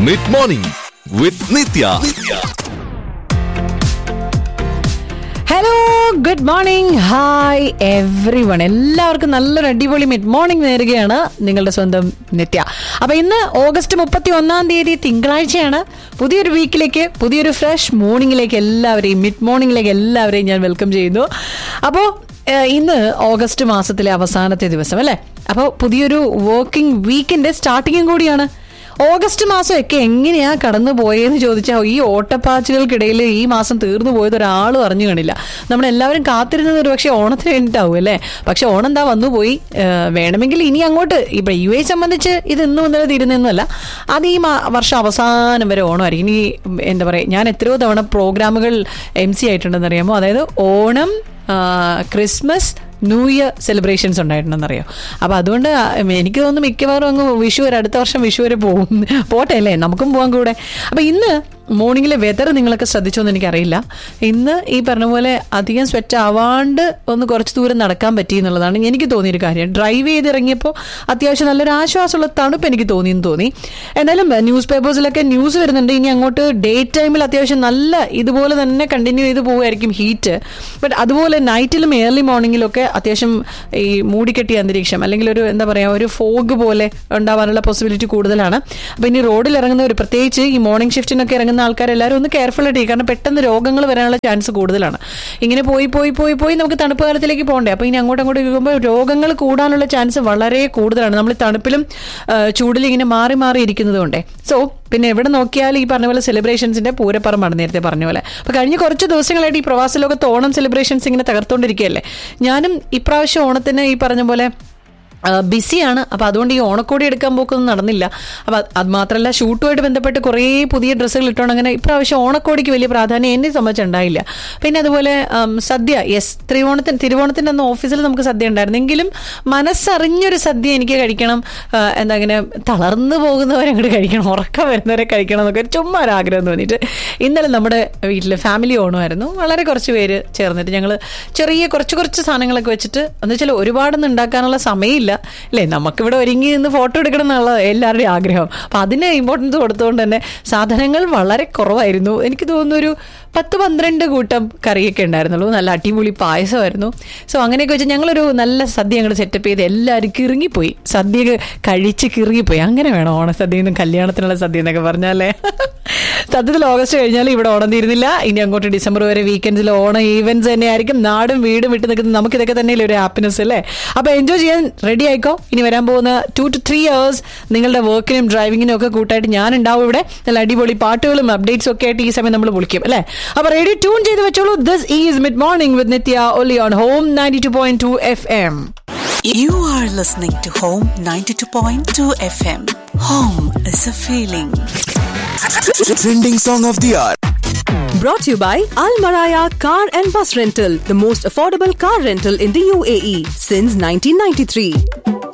Mid morning with Nithya hello good morning hi every വൺ എല്ലാവർക്കും നല്ലൊരു അടിപൊളി മിഡ് മോർണിംഗ് നേരുകയാണ് നിങ്ങളുടെ സ്വന്തം നിത്യ അപ്പൊ ഇന്ന് ഓഗസ്റ്റ് മുപ്പത്തി ഒന്നാം തീയതി തിങ്കളാഴ്ചയാണ് പുതിയൊരു വീക്കിലേക്ക് പുതിയൊരു ഫ്രഷ് മോർണിംഗിലേക്ക് എല്ലാവരെയും മിഡ് മോർണിംഗിലേക്ക് എല്ലാവരെയും ഞാൻ വെൽക്കം ചെയ്യുന്നു അപ്പോൾ ഇന്ന് ഓഗസ്റ്റ് മാസത്തിലെ അവസാനത്തെ ദിവസം അല്ലേ അപ്പോൾ പുതിയൊരു വർക്കിംഗ് വീക്കിന്റെ സ്റ്റാർട്ടിങ്ങും കൂടിയാണ് ഓഗസ്റ്റ് മാസമൊക്കെ എങ്ങനെയാ കടന്നു പോയെന്ന് ചോദിച്ചാൽ ഈ ഓട്ടപ്പാച്ചുകൾക്കിടയിൽ ഈ മാസം തീർന്നു പോയത് ഒരാളും അറിഞ്ഞു കാണില്ല നമ്മളെല്ലാവരും കാത്തിരുന്നത് ഒരു പക്ഷേ ഓണത്തിന് വേണ്ടിയിട്ടാവും അല്ലേ പക്ഷെ ഓണം എന്താ വന്നു പോയി ഏഹ് വേണമെങ്കിൽ ഇനി അങ്ങോട്ട് ഇപ്പൊ യു എ സംബന്ധിച്ച് ഇത് ഇന്നും ഇന്നലെ തീരുന്നൊന്നുമല്ല അത് ഈ മാ- വർഷം അവസാനം വരെ ഓണമായിരിക്കും ഇനി എന്താ പറയുക ഞാൻ എത്രയോ തവണ പ്രോഗ്രാമുകൾ എം സി ആയിട്ടുണ്ടെന്ന് അറിയാമോ അതായത് ഓണം ആ, ക്രിസ്മസ് ന്യൂ ഇയർ സെലിബ്രേഷൻസ് ഉണ്ടായിട്ടുണ്ടെന്നറിയോ അപ്പൊ അതുകൊണ്ട് ആ, എനിക്ക് തോന്നുന്നു മിക്കവാറും അങ്ങ് വിഷു വരെ അടുത്ത വർഷം വിഷു വരെ പോകും പോട്ടെ അല്ലേ നമുക്കും പോകാൻ കൂടെ അപ്പൊ ഇന്ന് മോർണിംഗിലെ വെതർ നിങ്ങളൊക്കെ ശ്രദ്ധിച്ചോന്ന് എനിക്കറിയില്ല ഇന്ന് ഈ പറഞ്ഞ പോലെ അധികം സ്വെറ്റ് ആവാണ്ട് ഒന്ന് കുറച്ച് ദൂരം നടക്കാൻ പറ്റി എന്നുള്ളതാണ് എനിക്ക് തോന്നിയൊരു കാര്യം ഡ്രൈവ് ചെയ്തിറങ്ങിയപ്പോൾ അത്യാവശ്യം നല്ലൊരു ആശ്വാസമുള്ള തണുപ്പ് എനിക്ക് തോന്നിയെന്ന് തോന്നി എന്നാലും ന്യൂസ് പേപ്പേഴ്സിലൊക്കെ ന്യൂസ് വരുന്നുണ്ട് ഇനി അങ്ങോട്ട് ഡേ ടൈമിൽ അത്യാവശ്യം നല്ല ഇതുപോലെ തന്നെ കണ്ടിന്യൂ ചെയ്ത് പോവുമായിരിക്കും ഹീറ്റ് ബട്ട് അതുപോലെ നൈറ്റിലും ഏർലി മോർണിംഗിലും ഒക്കെ അത്യാവശ്യം ഈ മൂടിക്കെട്ടിയ അന്തരീക്ഷം അല്ലെങ്കിൽ ഒരു എന്താ പറയുക ഒരു ഫോഗ് പോലെ ഉണ്ടാവാനുള്ള പോസിബിലിറ്റി കൂടുതലാണ് അപ്പോൾ ഇനി റോഡിൽ ഇറങ്ങുന്നവർ പ്രത്യേകിച്ച് ഈ മോർണിംഗ് ഷിഫ്റ്റിനൊക്കെ ഇറങ്ങുന്ന ആൾക്കാരെല്ലാവരും ഒന്ന് കെയർഫുൾ ആയിട്ട് ഇരിക്കുക. കാരണം പെട്ടെന്ന് രോഗങ്ങൾ വരാനുള്ള ചാൻസ് കൂടുതലാണ് ഇങ്ങനെ പോയി പോയി പോയി പോയി നമുക്ക് തണുപ്പ് കാലത്തിലേക്ക് പോകണ്ടേ അപ്പോൾ ഇനി അങ്ങോട്ട് അങ്ങോട്ട് പോകുമ്പോൾ രോഗങ്ങൾ കൂടാനുള്ള ചാൻസ് വളരെ കൂടുതലാണ് നമ്മൾ തണുപ്പിലും ആ, ചൂടിലും ഇങ്ങനെ മാറി മാറി ഇരിക്കുന്നത് കൊണ്ടേ സോ പിന്നെ എവിടെ നോക്കിയാലും ഈ പറഞ്ഞ പോലെ സെലിബ്രേഷൻസിന്റെ പൂരപ്പറമ്പാണ് നേരത്തെ പറഞ്ഞ പോലെ അപ്പൊ കഴിഞ്ഞ കുറച്ച് ദിവസങ്ങളായിട്ട് ഈ പ്രവാസ ലോകത്ത് ഓണം സെലിബ്രേഷൻസ് ഇങ്ങനെ തകർത്തോണ്ടിരിക്കുകയല്ലേ ഞാനും ഇപ്രാവശ്യം ഓണത്തിന് ഈ പറഞ്ഞ പോലെ ബിസിയാണ് അപ്പൊ അതുകൊണ്ട് ഈ ഓണക്കോടി എടുക്കാൻ പോക്കൊന്നും നടന്നില്ല അപ്പൊ അത് അത് മാത്രമല്ല ഷൂട്ടുമായിട്ട് ബന്ധപ്പെട്ട് കുറേ പുതിയ ഡ്രസ്സുകൾ ഇട്ടോണ്ട് അങ്ങനെ ഇപ്രാവശ്യം ഓണക്കോടിക്ക് വലിയ പ്രാധാന്യം എന്നെ സംബന്ധിച്ചുണ്ടായില്ല പിന്നെ അതുപോലെ ഉം, സദ്യ യെസ് തിരുവോണത്തിന് തിരുവോണത്തിന്റെ അന്ന് ഓഫീസിൽ നമുക്ക് സദ്യ ഉണ്ടായിരുന്നു എങ്കിലും മനസ്സറിഞ്ഞൊരു സദ്യ എനിക്ക് കഴിക്കണം ആ, എന്താ ഇങ്ങനെ തളർന്നു പോകുന്നവരെ അങ്ങോട്ട് കഴിക്കണം ഉറക്കം വരുന്നവരെ കഴിക്കണം എന്നൊക്കെ ഒരു ചുമ്മാ ഒരു ആഗ്രഹം തോന്നിയിട്ട് ഇന്നലെ നമ്മുടെ വീട്ടിൽ ഫാമിലി ഓണമായിരുന്നു വളരെ കുറച്ച് പേര് ചേർന്നിട്ട് ഞങ്ങൾ ചെറിയ കുറച്ച് കുറച്ച് സാധനങ്ങളൊക്കെ വെച്ചിട്ട് എന്ന് വെച്ചാൽ ഒരുപാടൊന്നും ഉണ്ടാക്കാനുള്ള സമയമില്ല അല്ലേ നമുക്കിവിടെ ഒരുങ്ങി നിന്ന് ഫോട്ടോ എടുക്കണം എന്നുള്ള എല്ലാവരുടെയും ആഗ്രഹം അപ്പം അതിന് ഇമ്പോർട്ടൻസ് കൊടുത്തുകൊണ്ട് തന്നെ സാധനങ്ങൾ വളരെ കുറവായിരുന്നു എനിക്ക് തോന്നുന്നു ഒരു പത്ത് പന്ത്രണ്ട് കൂട്ടം കറിയൊക്കെ ഉണ്ടായിരുന്നുള്ളൂ നല്ല അടിപൊളി പായസമായിരുന്നു സോ അങ്ങനെയൊക്കെ വെച്ച് ഞങ്ങളൊരു നല്ല സദ്യ ഞങ്ങൾ സെറ്റപ്പ് ചെയ്ത് എല്ലാവരും കിറങ്ങിപ്പോയി സദ്യ കഴിച്ച് കിറങ്ങിപ്പോയി അങ്ങനെ വേണം ഓണസദ്യ എന്നും കല്യാണത്തിനുള്ള സദ്യ എന്നൊക്കെ പറഞ്ഞാലേ സത്യത്തിൽ ഓഗസ്റ്റ് കഴിഞ്ഞാൽ ഇവിടെ ഓണം തീരുന്നില്ല ഇനി അങ്ങോട്ട് ഡിസംബർ വരെ വീക്കെൻഡ്സിൽ ഓണം ഈവൻസ് തന്നെ ആയിരിക്കും നാടും വീടും വിട്ട് നിൽക്കുന്ന നമുക്ക് ഇതൊക്കെ തന്നെയല്ലേ ഒരു ഹാപ്പിനെസ് അല്ലേ അപ്പൊ എൻജോയ് ചെയ്യാൻ റെഡി ആയിക്കോ ഇനി വരാൻ പോകുന്ന ടു ടു ത്രീ ഇയേഴ്സ് നിങ്ങളുടെ വർക്കിനും ഡ്രൈവിങ്ങിനും ഒക്കെ കൂട്ടായിട്ട് ഞാൻ ഉണ്ടാവും ഇവിടെ നല്ല അടിപൊളി പാട്ടുകളും അപ്ഡേറ്റ്സ് ഒക്കെ ആയിട്ട് ഈ സമയം നമ്മൾ വിളിക്കും അല്ലേ അപ്പൊ റേഡിയോ ട്യൂൺ ചെയ്ത് വെച്ചോളൂ this is mid morning with Nithya ഒലി on home ninety two point two F M You are listening to Home 92.2 FM. Home is a feeling. Trending song of the hour Brought to you by Al Maraya Car and Bus Rental, the most affordable car rental in the UAE since 1993.